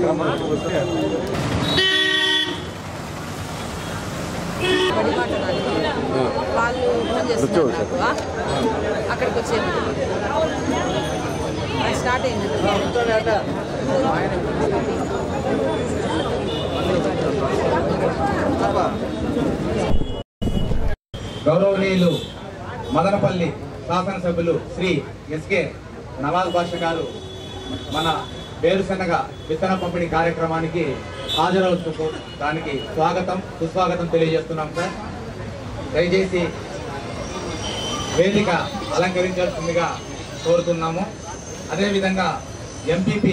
బడి మాట్లాడాలి వాళ్ళు ఫోన్ చేస్తున్నారు నాకు ఆ? అక్కడికి వచ్చేది అది స్టార్ట్ అయిందంట గౌరవనీయులు మదనపల్లి శాసనసభ్యులు శ్రీ ఎస్కే నవాజ్ భాష గారు మన వేరుశనగ విత్తన పంపిణీ కార్యక్రమానికి హాజరవుతూ దానికి స్వాగతం సుస్వాగతం తెలియజేస్తున్నాం సార్ దయచేసి వేదిక అలంకరించాల్సిందిగా కోరుతున్నాము అదేవిధంగా ఎంపీపీ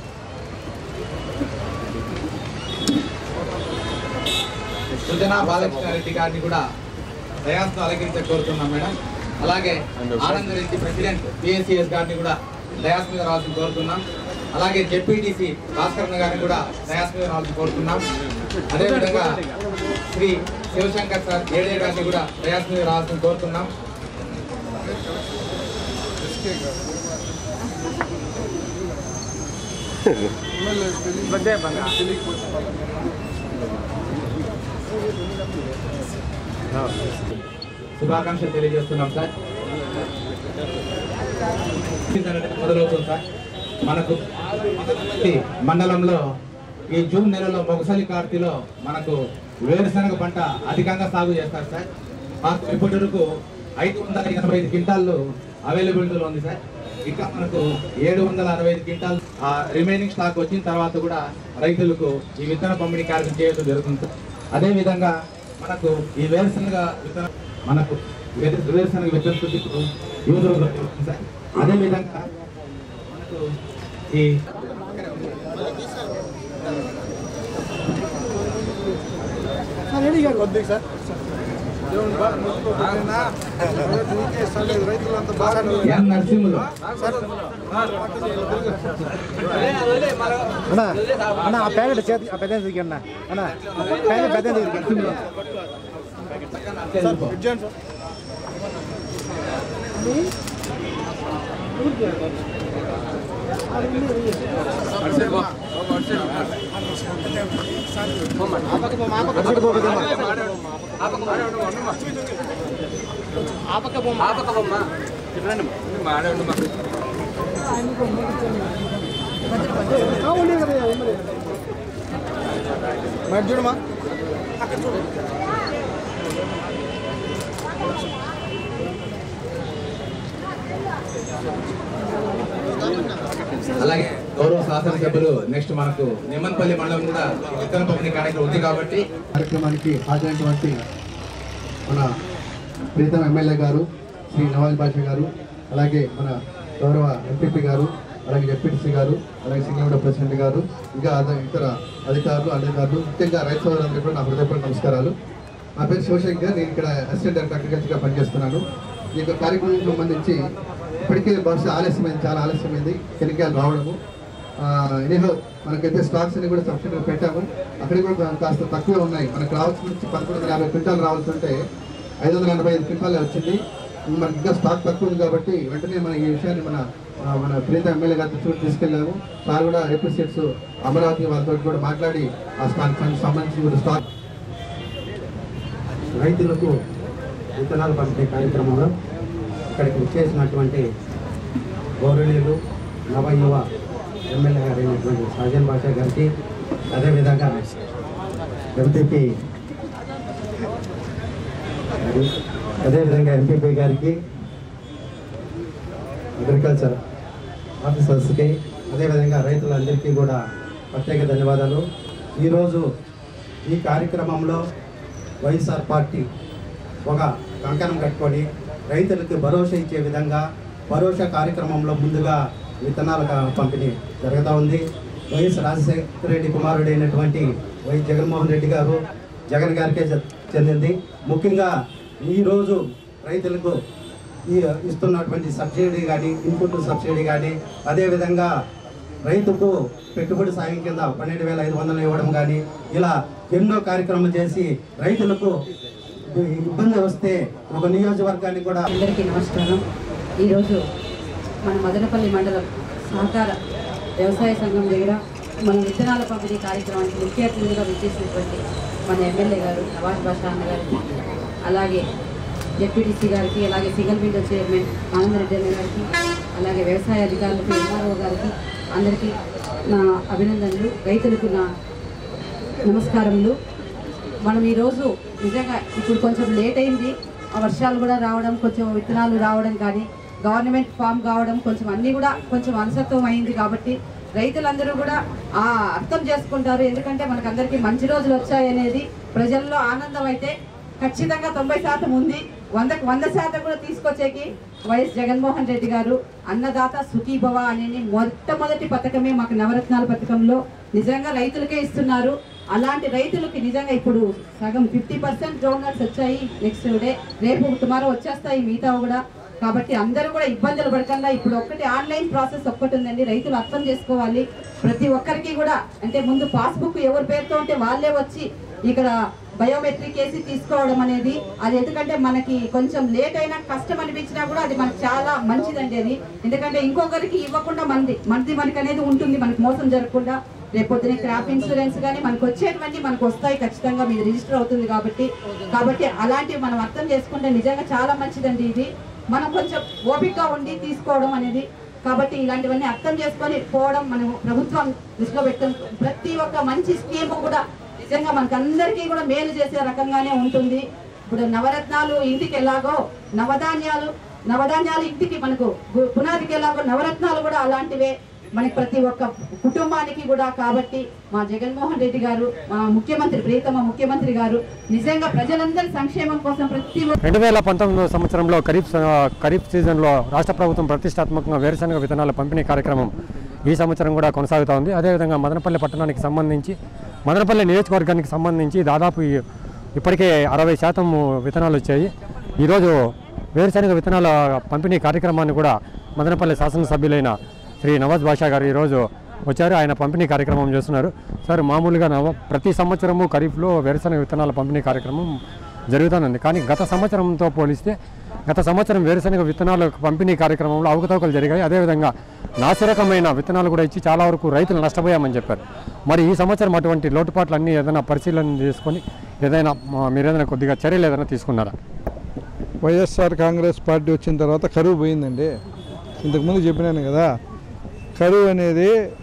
సుజనా బాలకృష్ణారెడ్డి గారిని కూడా దయాస్తో అలంకరించ కోరుతున్నాం మేడం అలాగే ఆనంద్ రెడ్డి ప్రెసిడెంట్ పిఎస్సిఎస్ గారిని కూడా దయాస్ మీద రావాల్సి కోరుతున్నాం అలాగే జెడ్పీటీసీ భాస్కరణ గారిని కూడా దయాస్ మీద రావాల్సి కోరుతున్నాం అదేవిధంగా శ్రీ శివశంకర్ సార్ ఏడే గారిని కూడా దయాస్ మీద రావాల్సి కోరుతున్నాం శుభాకాంక్షలు తెలియజేస్తున్నాం సార్ మొదలవుతుంది సార్ మనకు ఈ మండలంలో ఈ జూన్ నెలలో మొగసలి కార్తీలో మనకు వేరుశనగ పంట అధికంగా సాగు చేస్తారు సార్ మాకు ఇప్పటి వరకు ఐదు వందల ఎనభై ఐదు క్వింటాళ్ళు అవైలబిలిటీలో ఉంది సార్ ఇంకా మనకు ఏడు వందల అరవై ఐదు క్వింటాల్ రిమైనింగ్ స్టాక్ వచ్చిన తర్వాత కూడా రైతులకు ఈ విత్తన పంపిణీ కార్యక్రమం చేయడం జరుగుతుంది సార్ అదేవిధంగా మనకు ఈ వేరుశనగ విత్తన మనకు వేరు- వేరుశనగ విత్తన శుద్ధికు యూజ్ అవుతుంది సార్ అదేవిధంగా మనకు ఈ ఎన్ నరసింహులు అన్నా అన్న ఆ ప్యాకెట్ చేతి ఆ పెద్ద దగ్గర అన్న అన్న ప్యాకెట్ పెద్ద దగ్గర మరి చూడమా అలాగే గౌరవ శాసనసభ్యులు నెక్స్ట్ మనకు నిమ్మన్పల్లి మండలం కూడా విత్తన పంపిణీ కార్యక్రమం ఉంది కాబట్టి కార్యక్రమానికి హాజరైనటువంటి మన ప్రీతం ఎమ్మెల్యే గారు శ్రీ నవాజ్ బాషా గారు అలాగే మన గౌరవ ఎంపీపీ గారు అలాగే జెడ్పీటీసీ గారు అలాగే సింగళగూడ ప్రెసిడెంట్ గారు ఇంకా అద- ఇతర అధికారులు అధికారులు ముఖ్యంగా రైతు సోదరులందరికీ కూడా నా హృదయపూర్వక నమస్కారాలు నా పేరు శివశంకర్ నేను ఇక్కడ అసిస్టెంట్ డైరెక్టర్ అగ్రికల్చర్గా పనిచేస్తున్నాను ఈ యొక్క కార్యక్రమం సంబంధించి ఇప్పటికే బహుశా ఆలస్యమైంది చాలా ఆలస్యమైంది కెమికల్ రావడము ఎనీహో మనకైతే స్టాక్స్ అన్ని కూడా సబ్సిడీగా పెట్టాము అక్కడికి కూడా కాస్త తక్కువే ఉన్నాయి మనకు రావాల్సిన నుంచి పదకొండు వందల యాభై క్వింటాలు రావాల్సి ఉంటే ఐదు వందల ఎనభై ఐదు క్వింటాలే వచ్చింది మనకి ఇంకా స్టాక్ తక్కువ ఉంది కాబట్టి వెంటనే మన ఈ విషయాన్ని మన ఆ, మన ప్రీత ఎమ్మెల్యే గారి దృష్టికి తీసుకెళ్ళాము సార్ కూడా ఎపిసెట్స్ అమరావతి వారితో కూడా మాట్లాడి ఆ స్టాక్ సంబంధించి కూడా స్టాక్ రైతులకు విత్తనాలు పంపే కార్యక్రమంలో ఇక్కడికి వచ్చేసినటువంటి గౌరవనీయులు నవయువ ఎమ్మెల్యే గారు అయినటువంటి సహజన్ బాషా గారికి అదేవిధంగా ఎంపీపీ అదేవిధంగా ఎంపీపీ గారికి అగ్రికల్చర్ ఆఫీసర్స్కి అదేవిధంగా రైతులందరికీ కూడా ప్రత్యేక ధన్యవాదాలు ఈరోజు ఈ కార్యక్రమంలో వైఎస్ఆర్ పార్టీ ఒక కంకణం కట్టుకొని రైతులకు భరోసా ఇచ్చే విధంగా భరోసా కార్యక్రమంలో ముందుగా విత్తనాల కా- పంపిణీ జరుగుతూ ఉంది వైఎస్ రాజశేఖర రెడ్డి కుమారుడు అయినటువంటి వైఎస్ జగన్మోహన్ రెడ్డి గారు జగన్ గారికే చె- చెందింది ముఖ్యంగా ఈరోజు రైతులకు ఈ ఇస్తున్నటువంటి సబ్సిడీ కానీ ఇన్పుట్ సబ్సిడీ కానీ అదేవిధంగా రైతుకు పెట్టుబడి సాయం కింద పన్నెండు వేల ఐదు వందలు ఇవ్వడం కానీ ఇలా ఎన్నో కార్యక్రమాలు చేసి రైతులకు ఇబ్బంది వస్తే ఒక నియోజకవర్గానికి కూడా అందరికీ నమస్కారం ఈరోజు మన మదనపల్లి మండలం సహకార వ్యవసాయ సంఘం దగ్గర మన విత్తనాల పంపిణీ కార్యక్రమానికి ముఖ్య అతిథిగా విచ్చేసినటువంటి మన ఎమ్మెల్యే గారు నవాజ్ బాషా అన్న గారికి అలాగే జెడ్పీటీసీ గారికి అలాగే సింగిల్ విండో చైర్మన్ ఆనందరెడ్డి అన్న గారికి అలాగే వ్యవసాయ అధికారులకు ఎంఆర్ఓ గారికి అందరికీ నా అభినందనలు రైతులకు నా నమస్కారములు మనం ఈరోజు నిజంగా ఇప్పుడు కొంచెం లేట్ అయింది ఆ వర్షాలు కూడా రావడం కొంచెం విత్తనాలు రావడం కానీ గవర్నమెంట్ ఫామ్ కావడం కొంచెం అన్నీ కూడా కొంచెం అలసత్వం అయింది కాబట్టి రైతులందరూ కూడా ఆ అర్థం చేసుకుంటారు ఎందుకంటే మనకందరికీ మంచి రోజులు వచ్చాయనేది ప్రజల్లో ఆనందం అయితే ఖచ్చితంగా తొంభై శాతం ఉంది వందకు వంద శాతం కూడా తీసుకొచ్చేకి వైఎస్ జగన్మోహన్ రెడ్డి గారు అన్నదాత సుఖీభవ అనేది మొట్టమొదటి పథకమే మాకు నవరత్నాల పథకంలో నిజంగా రైతులకే ఇస్తున్నారు అలాంటి రైతులకి నిజంగా ఇప్పుడు సగం ఫిఫ్టీ పర్సెంట్ డోనర్స్ వచ్చాయి నెక్స్ట్ డే రేపు టుమారో వచ్చేస్తాయి మిగతా కూడా కాబట్టి అందరూ కూడా ఇబ్బందులు పడకుండా ఇప్పుడు ఒక్కటి ఆన్లైన్ ప్రాసెస్ ఒక్కటి ఉందండి రైతులు అర్థం చేసుకోవాలి ప్రతి ఒక్కరికి కూడా అంటే ముందు పాస్బుక్ ఎవరి పేరుతో ఉంటే వాళ్ళే వచ్చి ఇక్కడ బయోమెట్రిక్ వేసి తీసుకోవడం అనేది అది ఎందుకంటే మనకి కొంచెం లేట్ అయినా కష్టం అనిపించినా కూడా అది మనకి చాలా మంచిదండి అది ఎందుకంటే ఇంకొకరికి ఇవ్వకుండా మనది మనది మనకి అనేది ఉంటుంది మనకి మోసం జరగకుండా రేపొద్దున క్రాప్ ఇన్సూరెన్స్ కానీ మనకు వచ్చేటివన్నీ మనకు వస్తాయి ఖచ్చితంగా మీది రిజిస్టర్ అవుతుంది కాబట్టి కాబట్టి అలాంటివి మనం అర్థం చేసుకుంటే నిజంగా చాలా మంచిదండి ఇది మనం కొంచెం ఓపికగా ఉండి తీసుకోవడం అనేది కాబట్టి ఇలాంటివన్నీ అర్థం చేసుకొని పోవడం మనం ప్రభుత్వం దృష్టిలో పెట్టడం ప్రతి ఒక్క మంచి స్కీమ్ కూడా నిజంగా మనకు అందరికీ కూడా మేలు చేసే రకంగానే ఉంటుంది ఇప్పుడు నవరత్నాలు ఇంటికి ఎలాగో నవధాన్యాలు నవధాన్యాలు ఇంటికి మనకు గు- పునాదికి ఎలాగో నవరత్నాలు కూడా అలాంటివే మనకి ప్రతి ఒక్క కుటుంబానికి కూడా కాబట్టి మా జగన్మోహన్ రెడ్డి గారు మా ముఖ్యమంత్రి ప్రియతమ ముఖ్యమంత్రి గారు నిజంగా ప్రజలందరి సంక్షేమం కోసం ప్రతి ఒక్క రెండు వేల పంతొమ్మిదో సంవత్సరంలో ఖరీఫ్ స- ఖరీఫ్ సీజన్లో రాష్ట్ర ప్రభుత్వం ప్రతిష్టాత్మకంగా వేరుశనగ విత్తనాల పంపిణీ కార్యక్రమం ఈ సంవత్సరం కూడా కొనసాగుతూ ఉంది అదేవిధంగా మదనపల్లి పట్టణానికి సంబంధించి మదనపల్లి నియోజకవర్గానికి సంబంధించి దాదాపు ఈ- ఇప్పటికే అరవై శాతం విత్తనాలు వచ్చాయి ఈరోజు వేరుశనగ విత్తనాల పంపిణీ కార్యక్రమాన్ని కూడా మదనపల్లి శాసనసభ్యులైన శ్రీ నవాజ్ బాషా గారు ఈరోజు వచ్చారు ఆయన పంపిణీ కార్యక్రమం చేస్తున్నారు సార్ మామూలుగా నవ ప్రతి సంవత్సరము ఖరీఫ్లో వేరుశనగ విత్తనాల పంపిణీ కార్యక్రమం జరుగుతుంది కానీ గత సంవత్సరంతో పోలిస్తే గత సంవత్సరం వేరుశనగ విత్తనాల పంపిణీ కార్యక్రమంలో అవకతవకలు జరిగాయి అదేవిధంగా నాసిరకమైన విత్తనాలు కూడా ఇచ్చి చాలా వరకు రైతులు నష్టపోయామని చెప్పారు మరి ఈ సంవత్సరం అటువంటి లోటుపాట్లన్నీ ఏదైనా పరిశీలన చేసుకొని ఏదైనా మా- మీరు ఏదైనా కొద్దిగా చర్యలు ఏదైనా తీసుకున్నారా వైఎస్ఆర్ కాంగ్రెస్ పార్టీ వచ్చిన తర్వాత కరువు పోయిందండి ఇంతకుముందు చెప్పినాను కదా కరువు అనేది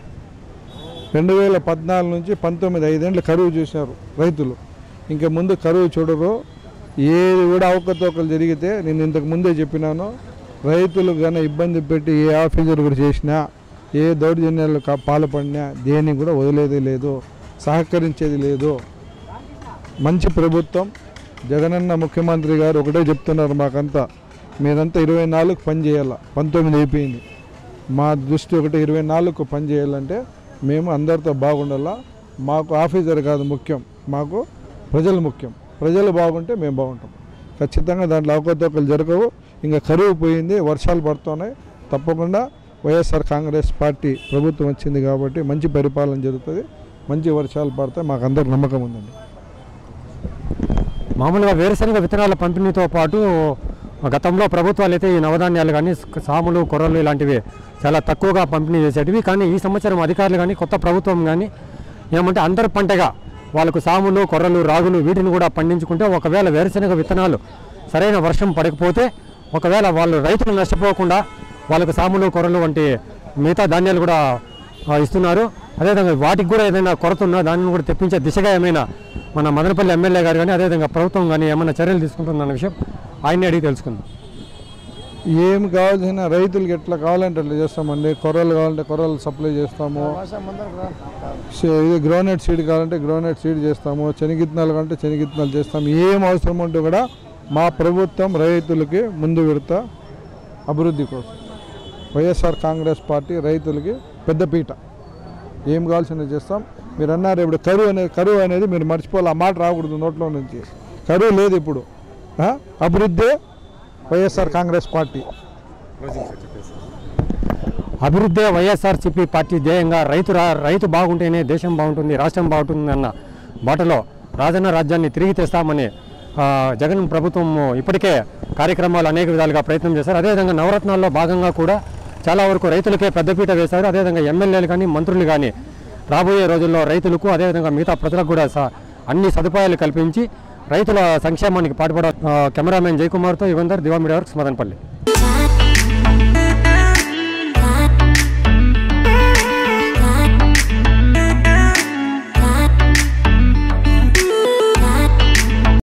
రెండు వేల పద్నాలుగు నుంచి పంతొమ్మిది ఐదేళ్ళు కరువు చూశారు రైతులు ఇంకా ముందు కరువు చూడరు ఏది కూడా అవకతవకలు జరిగితే నేను ఇంతకు ముందే చెప్పినాను రైతులు కానీ ఇబ్బంది పెట్టి ఏ ఆఫీసర్ కూడా చేసినా ఏ దౌర్జన్యాలు కా- పాల్పడినా దేనికి కూడా వదిలేది లేదు సహకరించేది లేదు మంచి ప్రభుత్వం జగనన్న ముఖ్యమంత్రి గారు ఒకటే చెప్తున్నారు మాకంతా మీరంతా ఇరవై నాలుగు పని చేయాల పంతొమ్మిది అయిపోయింది మా దృష్టి ఒకటి ఇరవై నాలుగు పని చేయాలంటే మేము అందరితో బాగుండాలా మాకు ఆఫీసర్ కాదు ముఖ్యం మాకు ప్రజలు ముఖ్యం ప్రజలు బాగుంటే మేము బాగుంటాం ఖచ్చితంగా దాంట్లో అవకతవకలు జరగవు ఇంకా కరువు పోయింది వర్షాలు పడుతున్నాయి తప్పకుండా వైఎస్ఆర్ కాంగ్రెస్ పార్టీ ప్రభుత్వం వచ్చింది కాబట్టి మంచి పరిపాలన జరుగుతుంది మంచి వర్షాలు పడతాయి మాకు అందరికి నమ్మకం ఉందండి మామూలుగా వేరుశనగ విత్తనాల పంపిణీతో పాటు గతంలో ప్రభుత్వాలు అయితే ఈ నవధాన్యాలు కానీ సాములు కొర్రలు ఇలాంటివి చాలా తక్కువగా పంపిణీ చేసేటివి కానీ ఈ సంవత్సరం అధికారులు కానీ కొత్త ప్రభుత్వం కానీ ఏమంటే అందరు పంటగా వాళ్ళకు సాములు కొర్రలు రాగులు వీటిని కూడా పండించుకుంటే ఒకవేళ వేరుశనగ విత్తనాలు సరైన వర్షం పడకపోతే ఒకవేళ వాళ్ళు రైతులు నష్టపోకుండా వాళ్ళకు సాములు కొర్రలు వంటి మిగతా ధాన్యాలు కూడా ఆ, ఇస్తున్నారు అదేవిధంగా వాటికి కూడా ఏదైనా కొరత ఉన్నా దానిని కూడా తెప్పించే దిశగా ఏమైనా మన మదనపల్లి ఎమ్మెల్యే గారు కానీ అదేవిధంగా ప్రభుత్వం కానీ ఏమైనా చర్యలు తీసుకుంటుందన్న విషయం ఆయన్ని అడిగి తెలుసుకుందాం ఏం కావాల్సిన రైతులకి ఎట్లా కావాలంటే అట్లా చేస్తామండి కొర్రలు కావాలంటే కొర్రలు సప్లై చేస్తాము సే- ఇది గ్రౌనెట్ సీడ్ కావాలంటే గ్రౌనెట్ సీడ్ చేస్తాము శనగిత్తనాలు కావాలంటే శనగిత్తనాలు చేస్తాము ఏం అవసరం ఉంటే కూడా మా ప్రభుత్వం రైతులకి ముందు విడత అభివృద్ధి కోసం వైఎస్ఆర్ కాంగ్రెస్ పార్టీ రైతులకి పెద్దపీట ఏం కావాల్సిన చేస్తాం మీరు అన్నారు ఇప్పుడు కరువు అనేది కరువు అనేది మీరు మర్చిపోవాలి ఆ మాట రాకూడదు నోట్లో నుంచి కరువు లేదు ఇప్పుడు ఆ? అభివృద్ధి వైఎస్ఆర్ కాంగ్రెస్ పార్టీ అభివృద్ధి వైఎస్ఆర్సీపీ పార్టీ ధ్యేయంగా రైతు రా రైతు బాగుంటేనే దేశం బాగుంటుంది రాష్ట్రం బాగుంటుంది అన్న బాటలో రాజన్న రాజ్యాన్ని తిరిగి తెస్తామని ఆ, జగన్ ప్రభుత్వం ఇప్పటికే కార్యక్రమాలు అనేక విధాలుగా ప్రయత్నం చేశారు అదేవిధంగా నవరత్నాల్లో భాగంగా కూడా చాలా వరకు రైతులకే పెద్దపీట వేశారు అదేవిధంగా ఎమ్మెల్యేలు కానీ మంత్రులు కానీ రాబోయే రోజుల్లో రైతులకు అదేవిధంగా మిగతా ప్రజలకు కూడా స- అన్ని సదుపాయాలు కల్పించి రైతుల సంక్షేమానికి పాటుపడ ఆ, కెమెరామెన్ జయకుమార్తో Yugandhar Diva media works Madanapalle